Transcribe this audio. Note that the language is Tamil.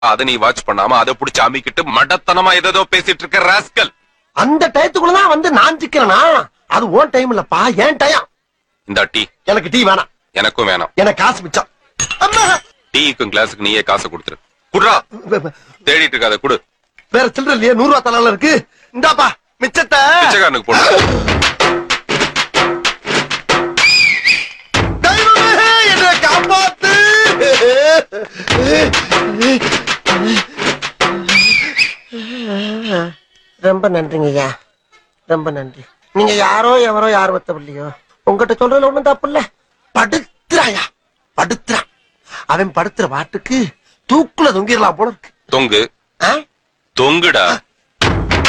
அத நீ வாட்ச் பண்ணாம அதை புடிச்சு அமிக்கிட்டு மடத்தனமா ஏதோ பேசிட்டு இருக்க ராஸ்கல் அந்த டயத்துக்குள்ளதான் வந்து நான் சிக்கிறேனா அது ஓன் டைம் இல்லப்பா ஏன் டயம் இந்த டீ எனக்கு டீ வேணாம் எனக்கும் வேணாம் எனக்கு காசு மிச்சம் அம்மா டீக்கும் கிளாஸுக்கு நீயே காசு கொடுத்துரு குடுறா வே- வே- தேடிட்டு இருக்காத குடு வேற சில்லற இல்லையா நூறு ரூபா தலால இருக்கு இந்தாப்பா மிச்சத்தை பிச்சைக்காரனுக்கு போடு தெய்வமே என்னை காப்பாத்து ரொம்ப நன்றிங்க ஐயா ரொம்ப நன்றி நீங்க யாரோ எவரோ யார் வத்தவில்லையோ உங்ககிட்ட சொல்றதுல ஒண்ணும் தப்பு இல்ல படுத்துறாயா படுத்துறான் அவன் படுத்துற பாட்டுக்கு தூக்குல தொங்கிடலாம் போல இருக்கு தொங்கு ஆ? தொங்குடா